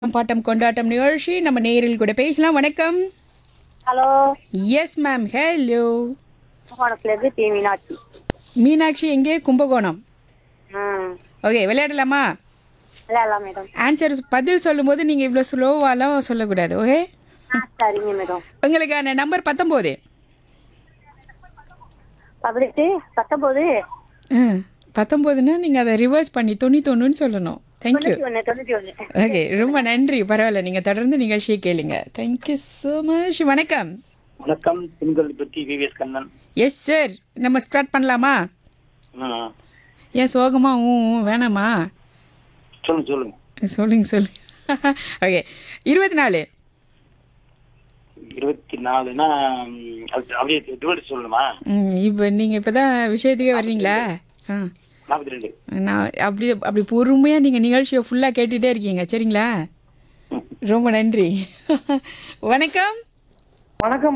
Bottom கொண்டாட்டம் நிகழ்ச்சி நம்ம நேரில் கூட பேசலாம் வணக்கம் ஹலோ எஸ் மேம் ஹலோ கும்பகோணத்துலேருந்து பி மீனாட்சி மீனாட்சி எங்கே கும்பகோணம் ம் ஓகே விளையாடலாமா விளையாடலாம் மேடம் ஆன்சர் பதில் சொல்லும்போது நீங்கள் இவ்வளோ ஸ்லோவாலாம் சொல்லக்கூடாது ஓகே ஆ சரிங்க மேடம் உங்களுக்கான நம்பர் பத்தொம்போது பதினெட்டு பத்தொம்போது பத்தொம்போதுன்னா நீங்கள் அதை ரிவர்ஸ் பண்ணி தொண்ணூத்தொன்னுன்னு சொல்லணும் தேங்க்யூ தொண்ணூற்றி ஒன்று தொண்ணூற்றி ஒன்று ஓகே ரொம்ப நன்றி பரவாயில்ல நீங்கள் தொடர்ந்து நிகழ்ச்சியை கேளுங்க தேங்க்யூ ஸோ மச் வணக்கம் வணக்கம் பெண்கள் பற்றி விவிஎஸ் கண்ணன் எஸ் சார் நம்ம ஸ்டார்ட் பண்ணலாமா ம். ஏன் சோகமா ஊ ஊ, வேணாமா சொல்லுங்க சொல்லுங்க சொல்லுங்க சொல்லுங்க ஓகே இருபத்தி நாலு இருபத்தி நாலுனா ம், அது அப்படியே டிவைட் சொல்லணுமா ம் இப்போ நீங்கள் இப்போ தான் விஷயத்துக்கே வர்றீங்களா ஆ நாற்பத்தி ரெண்டு நான் அப்படி அப்படி பொறுமையாக நீங்கள் நிகழ்ச்சியை ஃபுல்லாக கேட்டுகிட்டே இருக்கீங்க சரிங்களா ரொம்ப நன்றி வணக்கம் வணக்கம்